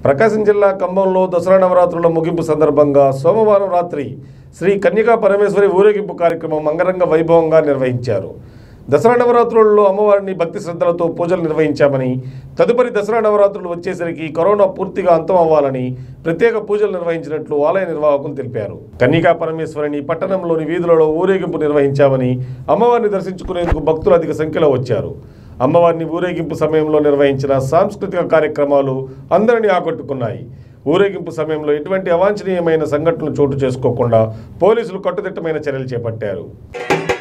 ప్రకాశం జిల్లా ఖమ్మంలో దసరా నవరాత్రుల ముగింపు సందర్భంగా సోమవారం రాత్రి శ్రీ కన్యకా పరమేశ్వరి ఊరేగింపు కార్యక్రమం అంగరంగ వైభవంగా నిర్వహించారు దసరా నవరాత్రులలో అమ్మవారిని భక్తి శ్రద్ధలతో పూజలు నిర్వహించామని తదుపరి దసరా నవరాత్రులు వచ్చేసరికి కరోనా పూర్తిగా అంతం అవ్వాలని ప్రత్యేక పూజలు నిర్వహించినట్లు ఆలయ నిర్వాహకులు తెలిపారు కన్యకా పరమేశ్వరిని పట్టణంలోని వీధులలో ఊరేగింపు నిర్వహించామని అమ్మవారిని దర్శించుకునేందుకు భక్తులు అధిక సంఖ్యలో వచ్చారు అమ్మవారిని ఊరేగింపు సమయంలో నిర్వహించిన సాంస్కృతిక కార్యక్రమాలు అందరినీ ఆకట్టుకున్నాయి ఊరేగింపు సమయంలో ఎటువంటి అవాంఛనీయమైన సంఘటనలు చోటు చేసుకోకుండా పోలీసులు కట్టుదిట్టమైన చర్యలు చేపట్టారు